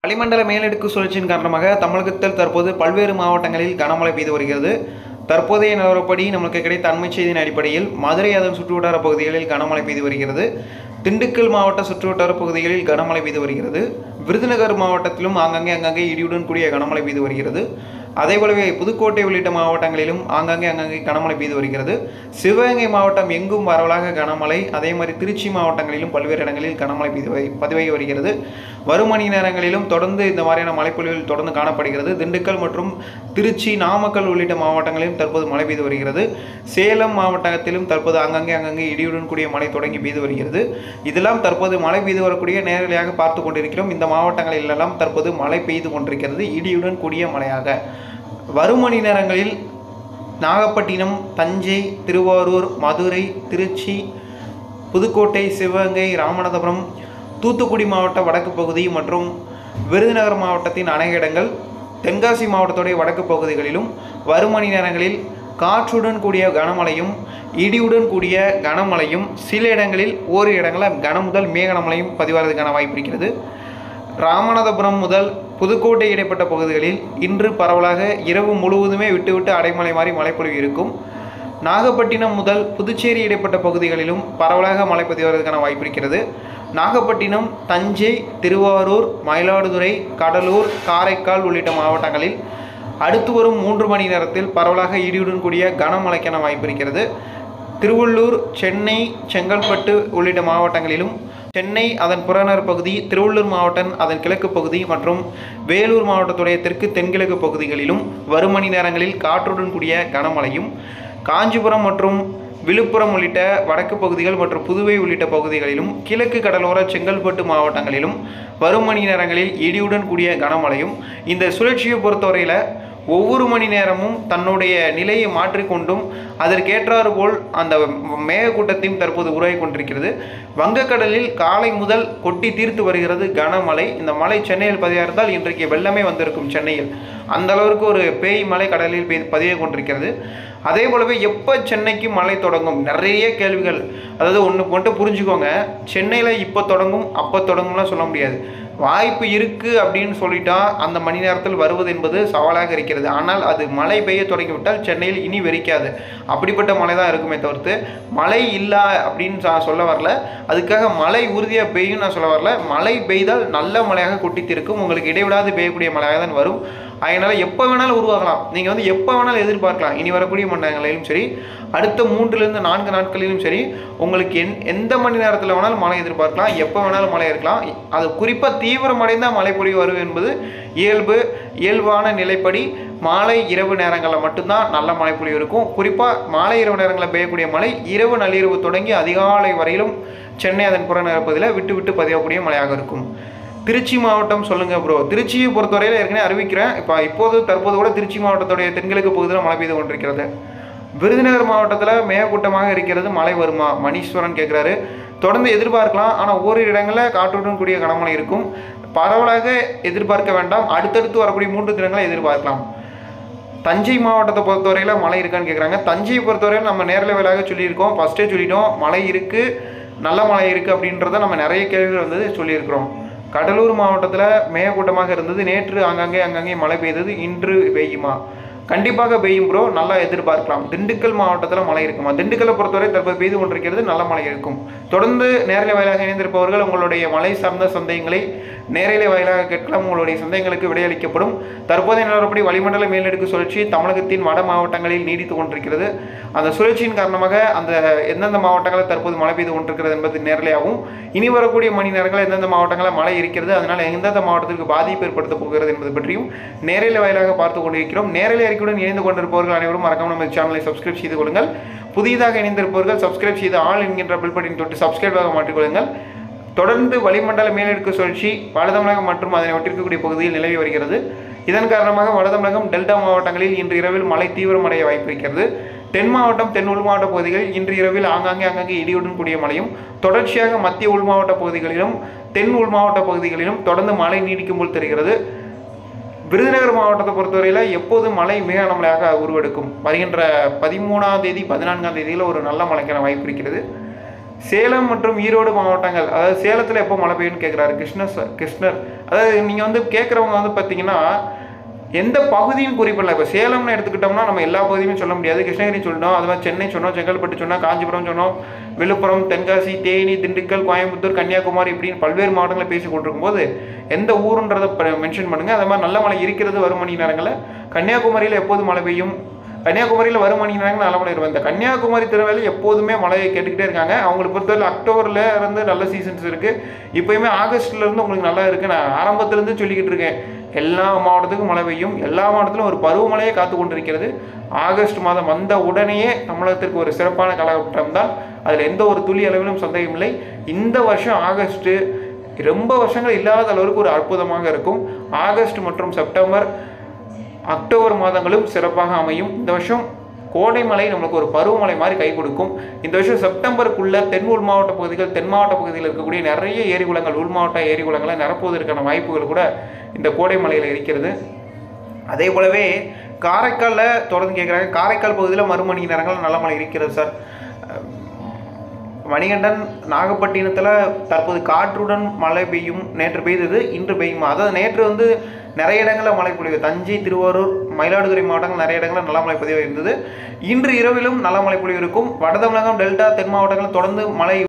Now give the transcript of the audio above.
வளிமண்டல மேலடுக்கு சுழற்சியின் காரணமாக தமிழகத்தில் தற்போது பல்வேறு மாவட்டங்களில் கனமழை பெய்து வருகிறது தற்போதைய நிலவரப்படி நமக்கு கிடைத்த அண்மை செய்தியின் அடிப்படையில் மதுரை அதன் சுற்றுவட்டார பகுதிகளில் கனமழை பெய்து வருகிறது திண்டுக்கல் மாவட்ட சுற்றுவட்டார பகுதிகளில் கனமழை பெய்து வருகிறது விருதுநகர் மாவட்டத்திலும் ஆங்காங்கே அங்கங்கே இடியுடன் கூடிய கனமழை பெய்து வருகிறது அதே போலவே புதுக்கோட்டை உள்ளிட்ட மாவட்டங்களிலும் ஆங்காங்கே அங்கங்கே கனமழை பெய்து வருகிறது சிவகங்கை மாவட்டம் எங்கும் பரவலாக கனமழை அதே மாதிரி திருச்சி மாவட்டங்களிலும் பல்வேறு இடங்களில் கனமழை பெய்து வரு- பதிவாகி வருகிறது வரும் மணி நேரங்களிலும் தொடர்ந்து இந்த மாதிரியான மழைப்பொழிவுகள் தொடர்ந்து காணப்படுகிறது திண்டுக்கல் மற்றும் திருச்சி நாமக்கல் உள்ளிட்ட மாவட்டங்களிலும் தற்போது மழை பெய்து வருகிறது சேலம் மாவட்டத்திலும் தற்போது அங்கங்கே அங்கங்கே இடியுடன் கூடிய மழை தொடங்கி பெய்து வருகிறது இதெல்லாம் தற்போது மழை பெய்து வரக்கூடிய நேரடியாக பார்த்து கொண்டிருக்கிறோம் இந்த மாவட்டங்களிலெல்லாம் தற்போது மழை பெய்து கொண்டிருக்கிறது இடியுடன் கூடிய மழையாக வரும் மணி நேரங்களில் நாகப்பட்டினம் தஞ்சை திருவாரூர் மதுரை திருச்சி புதுக்கோட்டை சிவகங்கை ராமநாதபுரம் தூத்துக்குடி மாவட்ட வடக்கு பகுதி மற்றும் விருதுநகர் மாவட்டத்தின் அநேக இடங்கள் தென்காசி மாவட்டத்துடைய வடக்கு பகுதிகளிலும் வரும் மணி நேரங்களில் காற்றுடன் கூடிய கனமழையும் இடியுடன் கூடிய கனமழையும் சில இடங்களில் ஓரிரு இடங்களில் கன முதல் மேக கனமழையும் பதிவாகிறதுக்கான வாய்ப்பு இருக்கிறது ராமநாதபுரம் முதல் புதுக்கோட்டை இடைப்பட்ட பகுதிகளில் இன்று பரவலாக இரவு முழுவதுமே விட்டுவிட்டு அடைமழை மாதிரி மழைப்பொழிவு இருக்கும் நாகப்பட்டினம் முதல் புதுச்சேரி இடைப்பட்ட பகுதிகளிலும் பரவலாக மழை பதிவாகிறதுக்கான வாய்ப்பு இருக்கிறது நாகப்பட்டினம் தஞ்சை திருவாரூர் மயிலாடுதுறை கடலூர் காரைக்கால் உள்ளிட்ட மாவட்டங்களில் அடுத்து வரும் மூன்று மணி நேரத்தில் பரவலாக இடியுடன் கூடிய கனமழைக்கான வாய்ப்பு இருக்கிறது திருவள்ளூர் சென்னை செங்கல்பட்டு உள்ளிட்ட மாவட்டங்களிலும் சென்னை அதன் புறநகர் பகுதி திருவள்ளூர் மாவட்டம் அதன் கிழக்கு பகுதி மற்றும் வேலூர் மாவட்டத்துடைய தெற்கு தென்கிழக்கு பகுதிகளிலும் வரும் மணி நேரங்களில் காற்றுடன் கூடிய கனமழையும் காஞ்சிபுரம் மற்றும் விழுப்புரம் உள்ளிட்ட வடக்கு பகுதிகள் மற்றும் புதுவை உள்ளிட்ட பகுதிகளிலும் கிழக்கு கடலோர செங்கல்பட்டு மாவட்டங்களிலும் வரும் மணி நேரங்களில் இடியுடன் கூடிய கனமழையும் இந்த சுழற்சியை பொறுத்தவரையில் ஒவ்வொரு மணி நேரமும் தன்னுடைய நிலையை மாற்றிக்கொண்டும் அதற்கேற்றாறு போல் அந்த மேகக்கூட்டத்தையும் தற்போது உருவாகி கொண்டிருக்கிறது வங்கக்கடலில் காலை முதல் கொட்டி தீர்த்து வருகிறது கனமழை இந்த மழை சென்னையில் பதிவாயிருந்தால் இன்றைக்கு வெள்ளமே வந்திருக்கும் சென்னையில் அந்த அளவிற்கு ஒரு பேய் மழை கடலில் பெய் பதிவாகி கொண்டிருக்கிறது அதே போலவே எப்போ சென்னைக்கு மழை தொடங்கும் நிறைய கேள்விகள் அதாவது ஒன்று மட்டும் புரிஞ்சுக்கோங்க சென்னையில் இப்போ தொடங்கும் அப்போ தொடங்கும்லாம் சொல்ல முடியாது வாய்ப்பு இருக்குது அப்படின்னு சொல்லிட்டா அந்த மணி நேரத்தில் வருவது என்பது சவாலாக இருக்கிறது ஆனால் அது மழை பெய்ய தொடங்கிவிட்டால் சென்னையில் இனி வெறிக்காது அப்படிப்பட்ட மழை தான் இருக்குமே தவிர்த்து மழை இல்லை அப்படின்னு நான் சொல்ல வரல அதுக்காக மழை உறுதியாக பெய்யும் நான் சொல்ல வரல மழை பெய்தால் நல்ல மழையாக கொட்டித்திருக்கும் உங்களுக்கு இடைவிடாது பெய்யக்கூடிய மழையாக தான் வரும் அதனால் எப்போ வேணாலும் உருவாகலாம் நீங்கள் வந்து எப்போ வேணாலும் எதிர்பார்க்கலாம் இனி வரக்கூடிய மண்டலங்களிலும் சரி அடுத்த மூன்றுலேருந்து நான்கு நாட்களிலும் சரி உங்களுக்கு எந் எந்த மணி நேரத்தில் வேணாலும் மழை எதிர்பார்க்கலாம் எப்போ வேணாலும் மழை இருக்கலாம் அது குறிப்பாக தீவிரமடைந்த மழை பொழிவு வரும் என்பது இயல்பு இயல்பான நிலைப்படி மாலை இரவு நேரங்களில் மட்டும்தான் நல்ல மழை பொழிவு இருக்கும் குறிப்பாக மாலை இரவு நேரங்களில் பெய்யக்கூடிய மழை இரவு நள்ளிரவு தொடங்கி அதிகாலை வரையிலும் சென்னை அதன் புறநகர் பகுதியில் விட்டு விட்டு பதியக்கூடிய மழையாக இருக்கும் திருச்சி மாவட்டம் சொல்லுங்கள் ப்ரோ திருச்சியை பொறுத்தவரையில் ஏற்கனவே அறிவிக்கிறேன் இப்போ இப்போது தற்போது கூட திருச்சி மாவட்டத்துடைய தென்கிழக்கு பகுதியில் மழை பெய்து கொண்டிருக்கிறது விருதுநகர் மாவட்டத்தில் மேகக்கூட்டமாக இருக்கிறது மழை வருமா மணீஸ்வரன் கேட்குறாரு தொடர்ந்து எதிர்பார்க்கலாம் ஆனால் ஓரிரு இடங்களில் காற்றுடன் கூடிய கனமழை இருக்கும் பரவலாக எதிர்பார்க்க வேண்டாம் அடுத்தடுத்து வரக்கூடிய மூன்று தினங்களை எதிர்பார்க்கலாம் தஞ்சை மாவட்டத்தை பொறுத்தவரையில் மழை இருக்கான்னு கேட்குறாங்க தஞ்சையை பொறுத்தவரையில் நம்ம நேரில் வேலாக சொல்லியிருக்கோம் ஃபஸ்ட்டே சொல்லிட்டோம் மழை இருக்குது நல்ல மழை இருக்குது அப்படின்றத நம்ம நிறைய கேள்விகள் வந்து சொல்லியிருக்கிறோம் கடலூர் மாவட்டத்தில் மேகக்கூட்டமாக இருந்தது நேற்று ஆங்காங்கே அங்கங்கே மழை பெய்தது இன்று பெய்யுமா கண்டிப்பாக பெய்யும் ப்ரோ நல்லா எதிர்பார்க்கலாம் திண்டுக்கல் மாவட்டத்தில் மழை இருக்குமா திண்டுக்கல்லை பொறுத்தவரை தற்போது பெய்து கொண்டிருக்கிறது நல்ல மழை இருக்கும் தொடர்ந்து நேரலை வாயிலாக இணைந்திருப்பவர்கள் உங்களுடைய மழை சார்ந்த சந்தேகங்களை நேரலை வாயிலாக கேட்கலாம் உங்களுடைய சந்தேகங்களுக்கு விடையளிக்கப்படும் தற்போதைய நிலவரப்படி வளிமண்டல மேலடுக்கு சுழற்சி தமிழகத்தின் வட மாவட்டங்களில் நீடித்து கொண்டிருக்கிறது அந்த சுழற்சியின் காரணமாக அந்த எந்தெந்த மாவட்டங்களில் தற்போது மழை பெய்து கொண்டிருக்கிறது என்பது நேரலையாகவும் இனி வரக்கூடிய மணி நேரங்களில் எந்தெந்த மாவட்டங்களில் மழை இருக்கிறது அதனால் எந்தெந்த மாவட்டத்திற்கு பாதிப்பு ஏற்படுத்த போகிறது என்பது பற்றியும் நேரலை வாயிலாக பார்த்து கொண்டிருக்கிறோம் நேரலை அறிக்கையுடன் இணைந்து கொண்டிருப்பவர்கள் அனைவரும் மறக்காம நம்ம சேனலை சப்ஸ்கிரைப் செய்து கொள்ளுங்கள் புதிதாக இணைந்திருப்பவர்கள் சப்ஸ்கிரைப் செய்து ஆல் என்கின்ற பில் பட்டின் தொட்டு சப்ஸ்கிரைபாக மாற்றிக்கொள்ளுங்கள் தொடர்ந்து வளிமண்டல மேலடுக்கு சுழற்சி வடதமிழகம் மற்றும் அதனை ஒட்டிருக்கக்கூடிய பகுதியில் நிலவி வருகிறது இதன் காரணமாக வடதமிழகம் டெல்டா மாவட்டங்களில் இன்று இரவில் மழை தீவிரமடைய வாய்ப்பு இருக்கிறது தென் மாவட்டம் தென் உள் மாவட்ட பகுதிகளில் இன்று இரவில் ஆங்காங்கே ஆங்காங்கே இடியுடன் கூடிய மழையும் தொடர்ச்சியாக மத்திய உள் மாவட்ட பகுதிகளிலும் தென் உள் மாவட்ட பகுதிகளிலும் தொடர்ந்து மழை நீடிக்கும் போல் தெரிகிறது விருதுநகர் மாவட்டத்தை பொறுத்தவரையில் எப்போது மழை மிக மழையாக உருவெடுக்கும் வருகின்ற பதிமூணாம் தேதி பதினான்காம் தேதியில் ஒரு நல்ல மழைக்கான வாய்ப்பு இருக்கிறது சேலம் மற்றும் ஈரோடு மாவட்டங்கள் அதாவது சேலத்தில் எப்போ மழை பெய்யும்னு கேட்குறாரு கிருஷ்ணர் சார் கிருஷ்ணர் அதாவது நீங்கள் வந்து கேட்குறவங்க வந்து பார்த்தீங்கன்னா எந்த பகுதியும் குறிப்பிடல இப்போ சேலம்னு எடுத்துக்கிட்டோம்னா நம்ம எல்லா பகுதியுமே சொல்ல முடியாது கிருஷ்ணகிரி சொல்லிட்டோம் அது மாதிரி சென்னை சொன்னோம் செங்கல்பட்டு சொன்னோம் காஞ்சிபுரம் சொன்னோம் விழுப்புரம் தென்காசி தேனி திண்டுக்கல் கோயம்புத்தூர் கன்னியாகுமரி இப்படின்னு பல்வேறு மாவட்டங்களை பேசி கொண்டிருக்கும் போது எந்த ஊருன்றதை மென்ஷன் பண்ணுங்கள் அது மாதிரி நல்ல மழை இருக்கிறது வரும் மணி நேரங்களில் கன்னியாகுமரியில் எப்போது மழை பெய்யும் கன்னியாகுமரியில் வரும் மணி நேரங்கள் நல்ல மழை இருக்கும் இந்த கன்னியாகுமரி திருவேலி எப்போதுமே மழையை கேட்டுக்கிட்டே இருக்காங்க அவங்களுக்கு பொறுத்தவரை அக்டோபரில் இருந்து நல்ல சீசன்ஸ் இருக்குது இப்போயுமே ஆகஸ்ட்ல இருந்து உங்களுக்கு நல்லா இருக்குது நான் ஆரம்பத்துலேருந்து சொல்லிக்கிட்டு இருக்கேன் எல்லா மாவட்டத்துக்கும் மழை பெய்யும் எல்லா மாவட்டத்திலும் ஒரு பருவமழையே காத்து கொண்டிருக்கிறது ஆகஸ்ட் மாதம் வந்த உடனேயே தமிழகத்திற்கு ஒரு சிறப்பான காலகட்டம் தான் அதில் எந்த ஒரு துளி அளவிலும் சந்தேகம் இல்லை இந்த வருஷம் ஆகஸ்ட்டு ரொம்ப வருஷங்கள் இல்லாத அளவுக்கு ஒரு அற்புதமாக இருக்கும் ஆகஸ்ட் மற்றும் செப்டம்பர் அக்டோபர் மாதங்களும் சிறப்பாக அமையும் இந்த வருஷம் கோடை மழை நம்மளுக்கு ஒரு பருவமழை மாதிரி கை கொடுக்கும் இந்த வருஷம் செப்டம்பருக்குள்ள தென் உள் மாவட்ட பகுதிகள் தென் மாவட்ட பகுதியில் இருக்கக்கூடிய நிறைய ஏரி குளங்கள் உள் மாவட்ட ஏரி குளங்களை நிரப்புவதற்கான வாய்ப்புகள் கூட இந்த கோடை மழையில் இருக்கிறது அதே போலவே காரைக்காலில் தொடர்ந்து கேட்குறாங்க காரைக்கால் பகுதியில் மறுமணி நேரங்கள் நல்ல மழை இருக்கிறது சார் மணிகண்டன் நாகப்பட்டினத்தில் தற்போது காற்றுடன் மழை பெய்யும் நேற்று பெய்தது இன்று பெய்யுமா அதாவது நேற்று வந்து நிறைய இடங்களில் மழை பொழிவு தஞ்சை திருவாரூர் மயிலாடுதுறை மாவட்டங்கள் நிறைய இடங்களில் நல்ல மழை பதிவு இருந்தது இன்று இரவிலும் நல்ல மழை பொழிவு இருக்கும் வட தமிழகம் டெல்டா தென் மாவட்டங்களில் தொடர்ந்து மழை